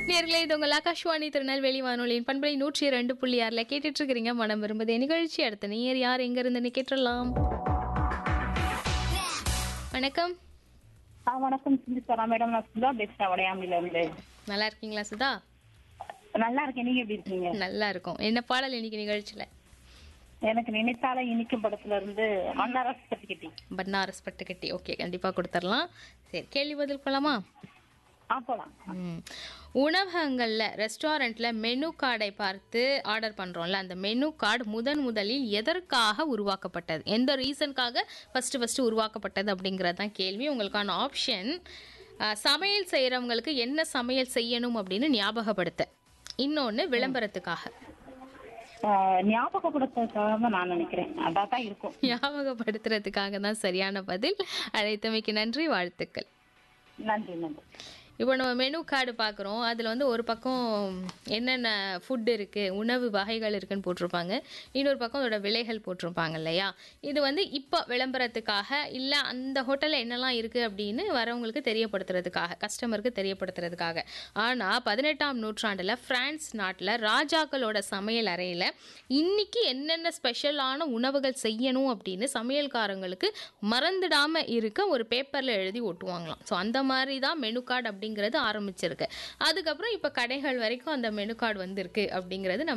நேர்களே இது உங்கள் ஆகாஷ்வாணி திருநெல்வேலி வானொலியின் பண்பலை நூற்றி இரண்டு புள்ளி ஆறில் கேட்டுட்டு இருக்கிறீங்க மனம் விரும்புதே நிகழ்ச்சி அடுத்த நேர் யார் எங்க இருந்து கேட்டுடலாம் வணக்கம் ஆ வணக்கம் சிந்திஸ்வரா மேடம் நான் சுதா பேசுறேன் வடையாமில இருந்து நல்லா இருக்கீங்களா சுதா நல்லா இருக்கேன் நீங்க எப்படி இருக்கீங்க நல்லா இருக்கும் என்ன பாடல் இன்னைக்கு நிகழ்ச்சியில எனக்கு நினைத்தால இனிக்கும் படத்துல இருந்து மன்னாரஸ் பட்டிக்கிட்டி பன்னாரஸ் பட்டுக்கட்டி ஓகே கண்டிப்பாக கொடுத்துடலாம் சரி கேள்வி பதில் கொள்ளலாமா ஆ போலாம் ம். உணவகங்கள்ல ரெஸ்டாரண்ட்ல மெனு கார்டை பார்த்து ஆர்டர் பண்றோம்ல அந்த மெனு கார்டு முதன் முதலில் எதற்காக உருவாக்கப்பட்டது எந்த ரீசனுக்காக ஃபர்ஸ்ட் ஃபர்ஸ்ட் உருவாக்கப்பட்டது அப்படிங்கிறது தான் கேள்வி உங்களுக்கான ஆப்ஷன் சமையல் செய்கிறவங்களுக்கு என்ன சமையல் செய்யணும் அப்படின்னு ஞாபகப்படுத்த இன்னொன்று விளம்பரத்துக்காக ஆ, ஞாபகப்படுத்துறதுக்காக நான் நினைக்கிறேன் அதான் தான் இருக்கும் ஞாபகப்படுத்துறதுக்காக தான் சரியான பதில் அழைத்தமைக்கு நன்றி வாழ்த்துக்கள் நன்றி நன்றி இப்போ நம்ம மெனு கார்டு பார்க்குறோம் அதில் வந்து ஒரு பக்கம் என்னென்ன ஃபுட் இருக்குது உணவு வகைகள் இருக்குன்னு போட்டிருப்பாங்க இன்னொரு பக்கம் அதோட விலைகள் போட்டிருப்பாங்க இல்லையா இது வந்து இப்போ விளம்பரத்துக்காக இல்லை அந்த ஹோட்டலில் என்னெல்லாம் இருக்குது அப்படின்னு வரவங்களுக்கு தெரியப்படுத்துறதுக்காக கஸ்டமருக்கு தெரியப்படுத்துறதுக்காக ஆனால் பதினெட்டாம் நூற்றாண்டில் பிரான்ஸ் நாட்டில் ராஜாக்களோட சமையல் அறையில் இன்னைக்கு என்னென்ன ஸ்பெஷலான உணவுகள் செய்யணும் அப்படின்னு சமையல்காரங்களுக்கு மறந்துடாம இருக்க ஒரு பேப்பரில் எழுதி ஒட்டுவாங்களாம் ஸோ அந்த மாதிரி தான் மெனு கார்டு அப்படிங்கிறது ஆரம்பிச்சிருக்கு அதுக்கப்புறம் இப்போ கடைகள் வரைக்கும் அந்த மெனு கார்டு வந்திருக்கு அப்படிங்கிறது நம்ம